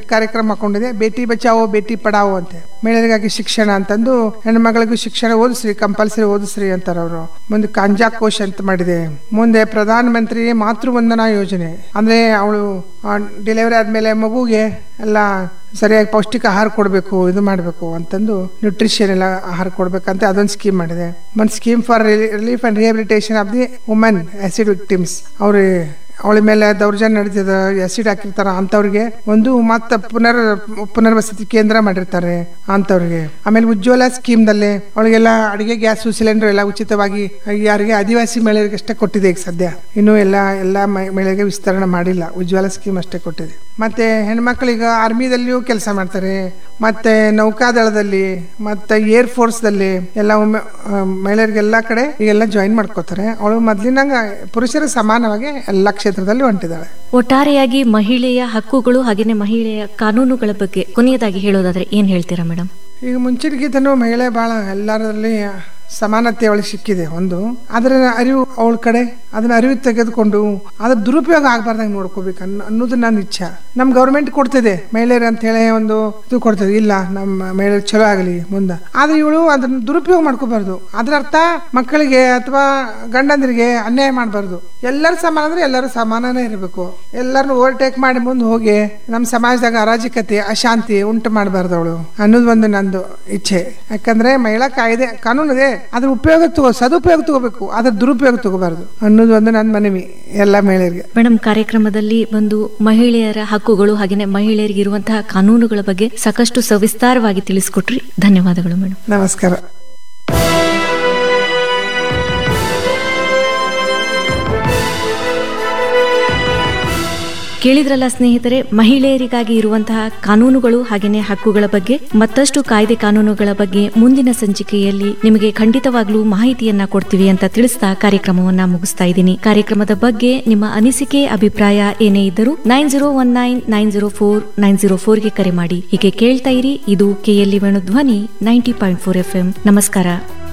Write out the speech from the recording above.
ಕಾರ್ಯಕ್ರಮ ಹಾಕೊಂಡಿದೆ ಬೇಟಿ ಬಚಾವೋ ಬೇಟಿ ಪಡಾವೋ ಅಂತೆ ಮಹಿಳೆಯರಿಗಾಗಿ ಶಿಕ್ಷಣ ಅಂತಂದು ಹೆಣ್ಮಗಳಿಗೂ ಶಿಕ್ಷಣ ಓದಿಸ್ರಿ ಕಂಪಲ್ಸರಿ ಓದಿಸ್ರಿ ಅಂತಾರ ಅವರು ಮುಂದೆ ಕಾಂಜಾ ಕೋಶ್ ಅಂತ ಮಾಡಿದೆ ಮುಂದೆ ಪ್ರಧಾನ ಮಂತ್ರಿ ಮಾತೃ ವಂದನಾ ಯೋಜನೆ ಅಂದ್ರೆ ಅವಳು ಡೆಲಿವರಿ ಆದ್ಮೇಲೆ ಮಗುಗೆ ಎಲ್ಲ ಸರಿಯಾಗಿ ಪೌಷ್ಟಿಕ ಆಹಾರ ಕೊಡಬೇಕು ಇದು ಮಾಡಬೇಕು ಅಂತಂದು ನ್ಯೂಟ್ರಿಷನ್ ಎಲ್ಲ ಆಹಾರ ಕೊಡ್ಬೇಕಂತ ಅದೊಂದು ಸ್ಕೀಮ್ ಮಾಡಿದೆ ಒಂದು scheme for relief and rehabilitation of the women acid victims ಅವ್ರ ಅವಳ ಮೇಲೆ ದೌರ್ಜನ್ಯ ನಡೀತದ ಆಸಿಡ್ ಹಾಕಿರ್ತಾರ ಅಂತವ್ರಿಗೆ ಒಂದು ಮತ್ತ ಪುನರ್ ಪುನರ್ವಸತಿ ಕೇಂದ್ರ ಮಾಡಿರ್ತಾರೆ ಅಂತವ್ರಿಗೆ ಆಮೇಲೆ ಉಜ್ವಲ ಸ್ಕೀಮ್ದಲ್ಲಿ ಅವಳಿಗೆಲ್ಲ ಅಡಿಗೆ ಗ್ಯಾಸ್ ಸಿಲಿಂಡರ್ ಎಲ್ಲ ಉಚಿತವಾಗಿ ಯಾರಿಗೆ ಆದಿವಾಸಿ ಮಹಿಳೆಯರಿಗೆ ಅಷ್ಟೇ ಕೊಟ್ಟಿದೆ ಈಗ ಸದ್ಯ ಇನ್ನು ಎಲ್ಲ ಎಲ್ಲ ಮಹಿಳೆಗೆ ವಿಸ್ತರಣೆ ಮಾಡಿಲ್ಲ ಉಜ್ವಲ ಸ್ಕೀಮ್ ಅಷ್ಟೇ ಕೊಟ್ಟಿದೆ ಮತ್ತೆ ಹೆಣ್ಮಕ್ಳಿಗೆ ಆರ್ಮಿದಲ್ಲಿಯೂ ಕೆಲಸ ಮಾಡ್ತಾರೆ ಮತ್ತೆ ನೌಕಾದಳದಲ್ಲಿ ಮತ್ತೆ ಏರ್ ಫೋರ್ಸ್ದಲ್ಲಿ ಎಲ್ಲ ಒಮ್ಮೆ ಮಹಿಳೆಯರಿಗೆಲ್ಲ ಕಡೆ ಈಗೆಲ್ಲ ಜಾಯಿನ್ ಮಾಡ್ಕೋತಾರೆ ಅವಳು ಮೊದ್ಲಿನಂಗ ಪುರುಷರ ಸಮಾನವಾಗಿ ಎಲ್ಲ ಕ್ಷೇತ್ರದಲ್ಲಿ ಹೊಂಟಿದ್ದಾಳೆ ಒಟ್ಟಾರೆಯಾಗಿ ಮಹಿಳೆಯ ಹಕ್ಕುಗಳು ಹಾಗೇನೆ ಮಹಿಳೆಯ ಕಾನೂನುಗಳ ಬಗ್ಗೆ ಕೊನೆಯದಾಗಿ ಹೇಳೋದಾದ್ರೆ ಏನ್ ಹೇಳ್ತೀರಾ ಮೇಡಮ್ ಈಗ ಮುಂಚಿನಗಿಂತನೂ ಮಹಿಳೆ ಭಾಳ ಎಲ್ಲರಲ್ಲಿ ಸಮಾನತೆ ಅವಳಿಗೆ ಸಿಕ್ಕಿದೆ ಒಂದು ಅದರ ಅರಿವು ಅವಳ ಕಡೆ ಅದನ್ನ ಅರಿವು ತೆಗೆದುಕೊಂಡು ಅದ್ರ ದುರುಪಯೋಗ ಆಗ್ಬಾರ್ದಂಗೆ ನೋಡ್ಕೋಬೇಕು ಅನ್ನ ಅನ್ನೋದು ನನ್ನ ಇಚ್ಛೆ ನಮ್ ಗೌರ್ಮೆಂಟ್ ಕೊಡ್ತಿದೆ ಮಹಿಳೆಯರು ಅಂತ ಹೇಳಿ ಒಂದು ಇದು ಕೊಡ್ತದೆ ಇಲ್ಲ ನಮ್ಮ ಮಹಿಳೆಯರು ಚಲೋ ಆಗಲಿ ಮುಂದೆ ಆದ್ರೆ ಇವಳು ಅದನ್ನ ದುರುಪಯೋಗ ಮಾಡ್ಕೋಬಾರ್ದು ಅದ್ರ ಅರ್ಥ ಮಕ್ಕಳಿಗೆ ಅಥವಾ ಗಂಡಂದ್ರಿಗೆ ಅನ್ಯಾಯ ಮಾಡಬಾರ್ದು ಎಲ್ಲರೂ ಸಮಾನ ಅಂದ್ರೆ ಎಲ್ಲರೂ ಸಮಾನನೇ ಇರಬೇಕು ಎಲ್ಲರನ್ನು ಓವರ್ಟೇಕ್ ಮಾಡಿ ಮುಂದೆ ಹೋಗಿ ನಮ್ಮ ಸಮಾಜದಾಗ ಅರಾಜಕತೆ ಅಶಾಂತಿ ಉಂಟು ಮಾಡಬಾರ್ದು ಅವಳು ಅನ್ನೋದು ಒಂದು ನಂದು ಇಚ್ಛೆ ಯಾಕಂದ್ರೆ ಮಹಿಳಾ ಕಾಯ್ದೆ ಕಾನೂನು ಇದೆ ಅದ್ರ ಉಪಯೋಗ ತಗೋ ಸದುಪಯೋಗ ತಗೋಬೇಕು ಅದ್ರ ದುರುಪಯೋಗ ತಗೋಬಾರ್ದು ಅನ್ನೋದು ಒಂದು ನನ್ನ ಮನವಿ ಎಲ್ಲ ಮಹಿಳೆಯರಿಗೆ ಮೇಡಮ್ ಕಾರ್ಯಕ್ರಮದಲ್ಲಿ ಬಂದು ಮಹಿಳೆಯರ ಹಕ್ಕುಗಳು ಹಾಗೇನೆ ಮಹಿಳೆಯರಿಗೆ ಇರುವಂತಹ ಕಾನೂನುಗಳ ಬಗ್ಗೆ ಸಾಕಷ್ಟು ಸವಿಸ್ತಾರವಾಗಿ ತಿಳಿಸ್ಕೊಟ್ರಿ ಧನ್ಯವಾದಗಳು ಮೇಡಮ್ ನಮಸ್ಕಾರ ಕೇಳಿದ್ರಲ್ಲ ಸ್ನೇಹಿತರೆ ಮಹಿಳೆಯರಿಗಾಗಿ ಇರುವಂತಹ ಕಾನೂನುಗಳು ಹಾಗೇನೆ ಹಕ್ಕುಗಳ ಬಗ್ಗೆ ಮತ್ತಷ್ಟು ಕಾಯ್ದೆ ಕಾನೂನುಗಳ ಬಗ್ಗೆ ಮುಂದಿನ ಸಂಚಿಕೆಯಲ್ಲಿ ನಿಮಗೆ ಖಂಡಿತವಾಗ್ಲೂ ಮಾಹಿತಿಯನ್ನ ಕೊಡ್ತೀವಿ ಅಂತ ತಿಳಿಸ್ತಾ ಕಾರ್ಯಕ್ರಮವನ್ನ ಮುಗಿಸ್ತಾ ಇದ್ದೀನಿ ಕಾರ್ಯಕ್ರಮದ ಬಗ್ಗೆ ನಿಮ್ಮ ಅನಿಸಿಕೆ ಅಭಿಪ್ರಾಯ ಏನೇ ಇದ್ದರೂ nine zero one nine nine zero four nine zero ಫೋರ್ಗೆ ಕರೆ ಮಾಡಿ ಹೀಗೆ ಕೇಳ್ತಾ ಇರಿ ಇದು ಕೆಎಲ್ಇ ವೇಣು ಧ್ವನಿ ನೈಂಟಿ ಪಾಯಿಂಟ್ ಫೋರ್ ಎಫ್ ನಮಸ್ಕಾರ